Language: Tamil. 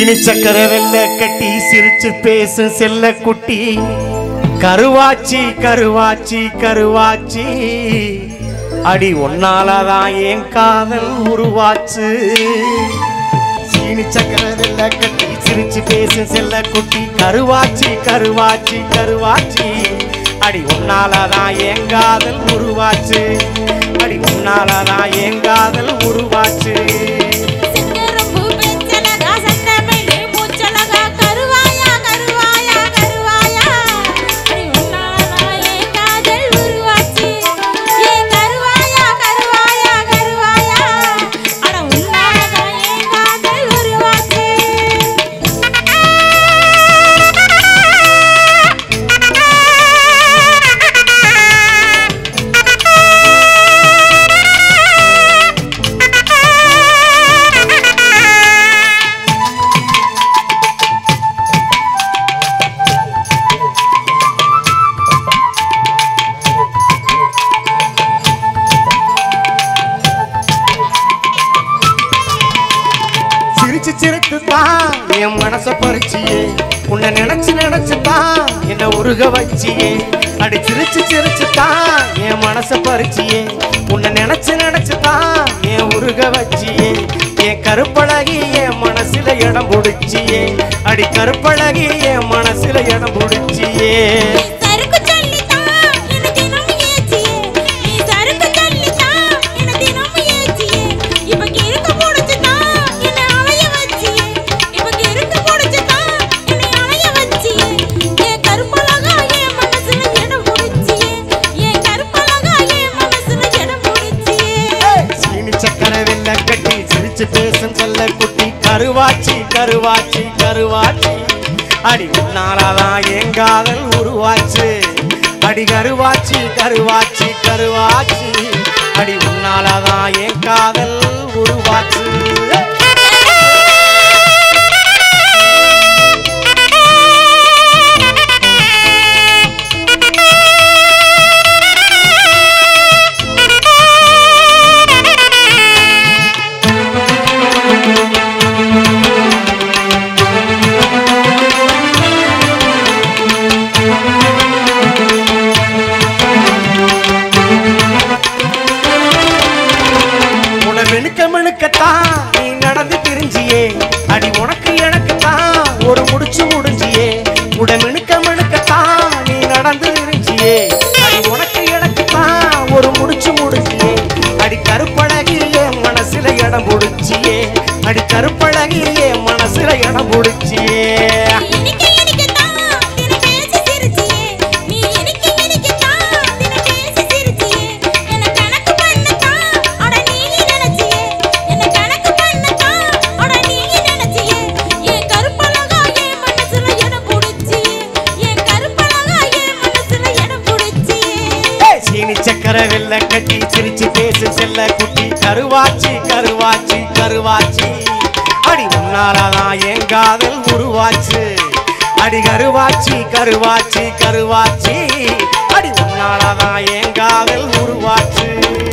சீனி சக்கர வெள்ள கட்டி சிரிச்சு பேசும் செல்ல குட்டி கருவாச்சி கருவாச்சி கருவாச்சி அடி ஒன்னாலதான் என் காதல் உருவாச்சு சீனி சக்கர வெள்ள கட்டி சிரிச்சு பேசும் செல்ல குட்டி கருவாச்சி கருவாச்சி கருவாச்சி அடி உன்னாலதான் என் காதல் உருவாச்சு அடி உன்னாலதான் என் காதல் உருவாச்சு சிங்கரம்பு பெஞ்சலகா சந்தமேலே மூச்சலகா கருவாயா கருவாயா கருவாயா அடி உன்னாலதா என் காதல் உருவாச்சு ஏ கருவாயா கருவாயா கருவாயா அட உன்னாலதா என் காதல் உருவாச்சு சிரிச்சு சிரித்து தான் என் மனச பறிச்சியே உன்னை நினைச்சு நினைச்சு தான் என்ன உருக வச்சியே அடி சிரிச்சு சிரிச்சு தான் என் மனச பறிச்சியே உன்னை நினைச்சு நினைச்சு தான் என் உருக வச்சியே என் கருப்பழகி என் மனசுல இடம் பிடிச்சியே அடி கருப்பழகி என் மனசுல இடம் பிடிச்சியே நீ சறுக்கு சொல்லித்தான் என்ன தினமும் ஏச்சியே நீ சறுக்கு சொல்லித்தான் என்ன தினமும் ஏச்சியே இப்ப கிறுக்கு புடிச்சுதான் என்ன அலைய வச்சியே இப்ப கிறுக்கு புடிச்சுதான் என்னை அலைய வச்சியே என் கருப்பழகா என் மனசுல இடம் பிடிச்சியே என் கருப்பழகா என் மனசுல இடம் பிடிச்சியே சீனி சக்கர வெள்ள கட்டி சிரிச்சு பேசும் சொல்ல குட்டி கருவாச்சி கருவாச்சி கருவாச்சி அடி உன்னாலதான் என் காதல் உருவாச்சு அடி கருவாச்சி கருவாச்சி கருவாச்சி அடி உன்னாலதான் என் காதல் உருவாச்சு உன மினுக்க மினுக்கத்தான் நீ நடந்து திரிஞ்சியே அடி உனக்கு எனக்கு தான் ஒரு முடிச்சு முடிஞ்சியே உட மினுக்க மினுக்கத்தான் நீ நடந்து திரிஞ்சியே அடி உனக்கு எனக்கு தான் ஒரு முடிச்சு முடிஞ்சியே அடி கருப்பழகி என் மனசுல இடம் பிடிச்சியே அடி கருப்பழகி என் மனசுல இடம் பிடிச்சியே இனிக்க இனிக்கத்தான் தின பேசி சிரிச்சியே நீ இனிக்க இனிக்கத்தான் தின பேசி சிரிச்சியே என்ன கணக்கு பண்ணத்தான் அட நீ நினைச்சியே என்ன கணக்கு பண்ணத்தான் அட நீ நினைச்சியே என் கருப்பழகா என் மனசுல இடம் பிடிச்சியே என் கருப்பழகா என் மனசுல இடம் பிடிச்சியே ஏய், சீனி சக்கர வெள்ள கட்டி சிரிச்சு பேசு செல்ல குட்டி கருவாச்சி கருவாச்சி கருவாச்சி அடி உன்னாலதான் என் காதல் உருவாச்சு அடி கருவாச்சி கருவாச்சி கருவாச்சி அடி உன்னாலதான் என் காதல் உருவாச்சு